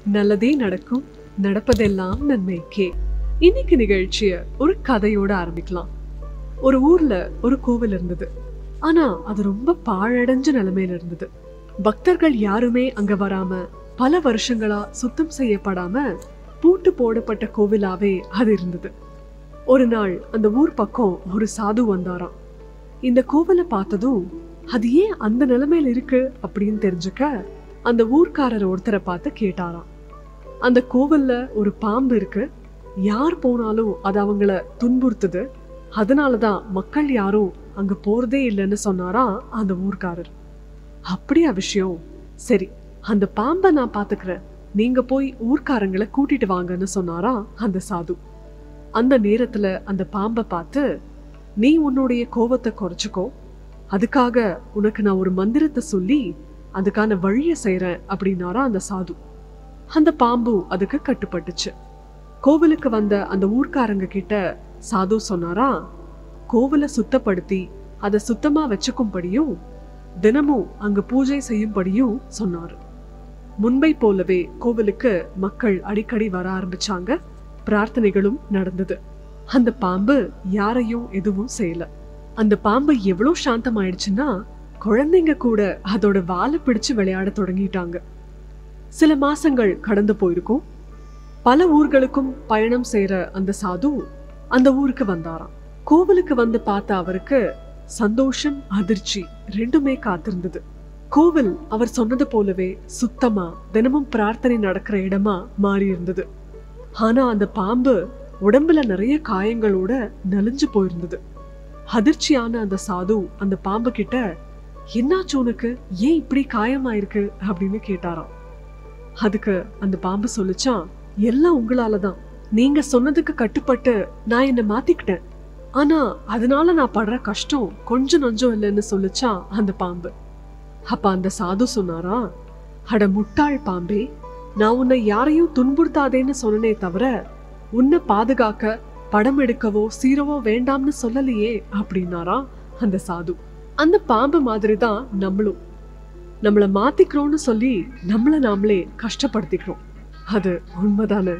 நல்லதே நடக்கும் நடப்பதெல்லாம் நன்மைக்கே இன்னைக்கு நிகழ்ச்சிய ஒரு கதையோட ஆரம்பிக்கலாம் ஒரு ஊர்ல ஒரு கோவில் இருந்தது ஆனா அது ரொம்ப பாழடைஞ்ச நிலைமையில இருந்தது பக்தர்கள் யாருமே அங்க வராம பல வருஷங்களா சுத்தம் செய்யப்படாம பூட்டு போடப்பட்ட கோவிலாவே அது இருந்தது ஒரு நாள் அந்த ஊர் பக்கம் ஒரு சாது வந்தாராம் இந்த கோவிலை பார்த்ததும் அது ஏன் அந்த நிலைமையில இருக்கு அப்படின்னு தெரிஞ்சுக்க அந்த ஊர்க்காரர் ஒருத்தரை பார்த்து கேட்டாராம் அந்த கோவில்ல ஒரு பாம்பு இருக்கு யார் போனாலும் அது அவங்கள துன்புறுத்துது அதனாலதான் மக்கள் யாரும் அங்க போறதே இல்லைன்னு சொன்னாராம் அந்த ஊர்க்காரர் அப்படியா விஷயம் சரி அந்த பாம்பை நான் பாத்துக்கிறேன் நீங்க போய் ஊர்க்காரங்களை கூட்டிட்டு வாங்கன்னு சொன்னாராம் அந்த சாது அந்த நேரத்துல அந்த பாம்பை பார்த்து நீ உன்னுடைய கோவத்தை குறைச்சுக்கோ அதுக்காக உனக்கு நான் ஒரு மந்திரத்தை சொல்லி அதுக்கான வழியை செய்றேன் அப்படின்னாரா அந்த சாது அந்த பாம்பு அதுக்கு கட்டுப்பட்டுச்சு கோவிலுக்கு வந்த அந்த ஊர்க்காரங்க கிட்ட சாது சொன்னாரா கோவிலை சுத்தப்படுத்தி அதை சுத்தமா வச்சுக்கும்படியும் தினமும் அங்க பூஜை செய்யும்படியும் சொன்னாரு முன்பை போலவே கோவிலுக்கு மக்கள் அடிக்கடி வர ஆரம்பிச்சாங்க பிரார்த்தனைகளும் நடந்தது அந்த பாம்பு யாரையும் எதுவும் செய்யல அந்த பாம்பு எவ்வளவு சாந்தமாயிடுச்சுன்னா குழந்தைங்க கூட அதோட வாலை பிடிச்சு விளையாட தொடங்கிட்டாங்க சில மாசங்கள் கடந்து போயிருக்கும் பல ஊர்களுக்கும் பயணம் செய்யற அந்த சாது அந்த ஊருக்கு வந்தாராம் கோவிலுக்கு வந்து பார்த்த அவருக்கு சந்தோஷம் அதிர்ச்சி ரெண்டுமே காத்திருந்தது கோவில் அவர் சொன்னது போலவே சுத்தமா தினமும் பிரார்த்தனை நடக்கிற இடமா மாறி இருந்தது ஆனா அந்த பாம்பு உடம்புல நிறைய காயங்களோட நலிஞ்சு போயிருந்தது அதிர்ச்சியான அந்த சாது அந்த பாம்பு கிட்ட என்னாச்சு உனக்கு ஏன் இப்படி காயமாயிருக்கு அப்படின்னு கேட்டாராம் அதுக்கு அந்த பாம்பு சொல்லுச்சான் எல்லாம் உங்களால தான் நீங்க சொன்னதுக்கு கட்டுப்பட்டு நான் என்ன மாத்திக்கிட்டேன் ஆனா அதனால நான் படுற கஷ்டம் கொஞ்சம் நஞ்சம் இல்லைன்னு சொல்லுச்சான் அந்த பாம்பு அப்ப அந்த சாது சொன்னாரா அட முட்டாள் பாம்பே நான் உன்னை யாரையும் துன்புறுத்தாதேன்னு சொன்னனே தவிர உன்னை பாதுகாக்க படம் எடுக்கவோ சீரவோ வேண்டாம்னு சொல்லலையே அப்படின்னாரா அந்த சாது அந்த பாம்பு மாதிரி தான் நம்மளும் நம்மள மாத்திக்கிறோம்னு சொல்லி நம்மள நாமளே கஷ்டப்படுத்திக்கிறோம் அது உண்மைதானே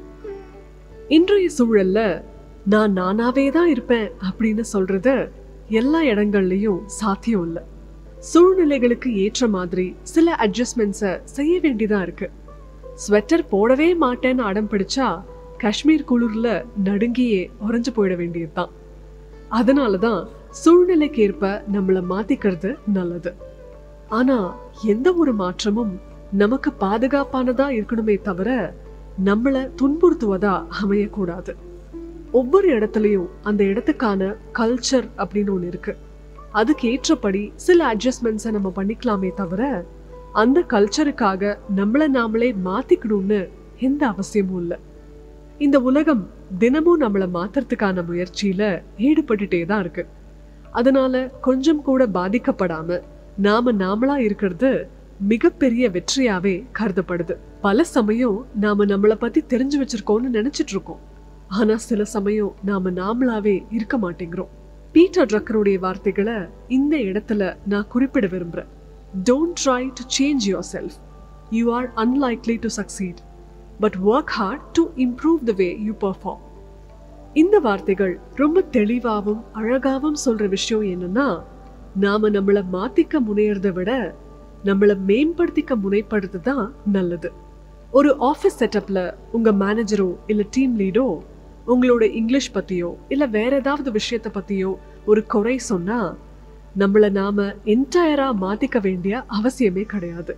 இன்றைய சூழல்ல நான் நானாவே தான் இருப்பேன் அப்படின்னு சொல்றது எல்லா இடங்கள்லயும் சாத்தியம் இல்லை சூழ்நிலைகளுக்கு ஏற்ற மாதிரி சில அட்ஜஸ்ட்மெண்ட்ஸை செய்ய வேண்டியதா இருக்கு ஸ்வெட்டர் போடவே மாட்டேன்னு அடம் பிடிச்சா காஷ்மீர் குளிர்ல நடுங்கியே உறைஞ்சு போயிட வேண்டியதுதான் அதனாலதான் சூழ்நிலைக்கு ஏற்ப நம்மள மாத்திக்கிறது நல்லது ஆனா எந்த ஒரு மாற்றமும் நமக்கு பாதுகாப்பானதா இருக்கணுமே தவிர நம்மள துன்புறுத்துவதா அமையக்கூடாது ஒவ்வொரு இடத்துலயும் அந்த இடத்துக்கான கல்ச்சர் அப்படின்னு ஒண்ணு இருக்கு அதுக்கு ஏற்றபடி சில அட்ஜஸ்ட்மெண்ட்ஸை நம்ம பண்ணிக்கலாமே தவிர அந்த கல்ச்சருக்காக நம்மள நாமளே மாத்திக்கணும்னு எந்த அவசியமும் இல்லை இந்த உலகம் தினமும் நம்மள மாத்துறதுக்கான முயற்சியில ஈடுபட்டுட்டே தான் இருக்கு அதனால கொஞ்சம் கூட பாதிக்கப்படாம நாம நாமளா இருக்கிறது மிகப்பெரிய வெற்றியாவே கருதப்படுது பல சமயம் நாம நம்மளை பத்தி தெரிஞ்சு வச்சிருக்கோம்னு நினைச்சிட்டு இருக்கோம் ஆனா சில சமயம் நாம நாமளாவே இருக்க மாட்டேங்கிறோம் பீட்டர் ட்ரக்கருடைய வார்த்தைகளை இந்த இடத்துல நான் குறிப்பிட விரும்புறேன் don't try to change yourself you are unlikely to succeed but work hard to improve the way you perform இந்த வார்த்தைகள் ரொம்ப தெளிவாகவும் அழகாவும் சொல்ற விஷயம் என்னன்னா நாம நம்மள மாத்திக்க முனையறத விட நம்மள மேம்படுத்திக்க முனைப்படுறது தான் நல்லது ஒரு ஆஃபீஸ் செட்டப்ல உங்க மேனேஜரோ இல்ல டீம் லீடோ உங்களோட இங்கிலீஷ் பத்தியோ இல்ல வேற ஏதாவது விஷயத்த பத்தியோ ஒரு குறை சொன்னா நம்மள நாம என்டையரா மாத்திக்க வேண்டிய அவசியமே கிடையாது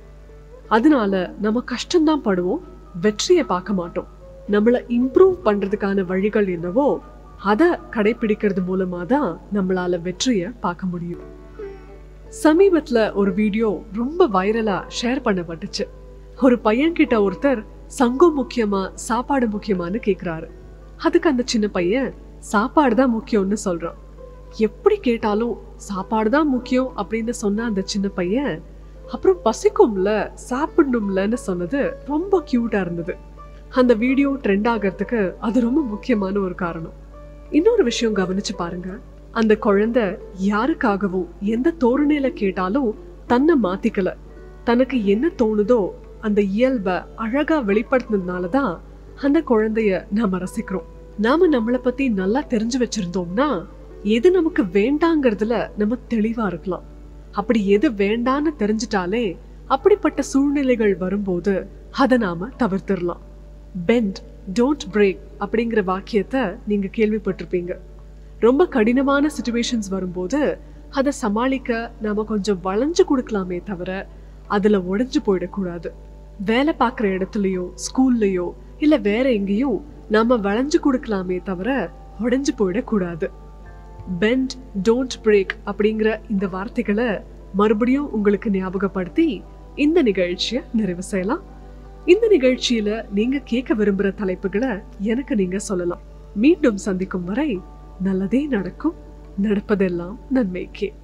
அதனால நம்ம கஷ்டம்தான் படுவோம் வெற்றியை பார்க்க மாட்டோம் நம்மள இம்ப்ரூவ் பண்றதுக்கான வழிகள் என்னவோ அதை கடைபிடிக்கிறது மூலமா தான் நம்மளால வெற்றியை பார்க்க முடியும் சமீபத்துல ஒரு வீடியோ ரொம்ப வைரலா ஷேர் பண்ணப்பட்டுச்சு ஒரு பையன் கிட்ட ஒருத்தர் சங்கம் முக்கியமா சாப்பாடு முக்கியமான்னு கேக்குறாரு அதுக்கு அந்த சின்ன பையன் சாப்பாடு தான் முக்கியம்னு சொல்றான் எப்படி கேட்டாலும் சாப்பாடு தான் முக்கியம் அப்படின்னு சொன்ன அந்த சின்ன பையன் அப்புறம் பசிக்கும்ல சாப்பிடணும்லன்னு சொன்னது ரொம்ப கியூட்டா இருந்தது அந்த வீடியோ ட்ரெண்ட் ஆகிறதுக்கு அது ரொம்ப முக்கியமான ஒரு காரணம் இன்னொரு விஷயம் கவனிச்சு பாருங்க அந்த குழந்தை யாருக்காகவும் எந்த தோரணையில கேட்டாலும் தன்னை மாத்திக்கல தனக்கு என்ன தோணுதோ அந்த இயல்பை அழகா வெளிப்படுத்தினதுனால தான் அந்த குழந்தைய நாம ரசிக்கிறோம் நாம நம்மளை பத்தி நல்லா தெரிஞ்சு வச்சிருந்தோம்னா எது நமக்கு வேண்டாங்கிறதுல நம்ம தெளிவா இருக்கலாம் அப்படி எது வேண்டான்னு தெரிஞ்சிட்டாலே அப்படிப்பட்ட சூழ்நிலைகள் வரும்போது அதை நாம தவிர்த்திடலாம் பெண்ட் டோன்ட் பிரேக் அப்படிங்கிற வாக்கியத்தை நீங்க கேள்விப்பட்டிருப்பீங்க ரொம்ப கடினமான சுச்சுவேஷன்ஸ் வரும்போது அதை சமாளிக்க நாம கொஞ்சம் வளைஞ்சு கொடுக்கலாமே தவிர அதுல உடைஞ்சு போயிடக்கூடாது வேலை பார்க்குற இடத்துலயோ ஸ்கூல்லயோ இல்ல வேற எங்கேயும் நாம வளைஞ்சு கொடுக்கலாமே தவிர உடைஞ்சு போயிடக்கூடாது பெண்ட் டோன்ட் பிரேக் அப்படிங்கிற இந்த வார்த்தைகளை மறுபடியும் உங்களுக்கு ஞாபகப்படுத்தி இந்த நிகழ்ச்சியை நிறைவு செய்யலாம் இந்த நிகழ்ச்சியில நீங்க கேட்க விரும்புற தலைப்புகளை எனக்கு நீங்க சொல்லலாம் மீண்டும் சந்திக்கும் வரை நல்லதே நடக்கும் நடப்பதெல்லாம் நன்மைக்கே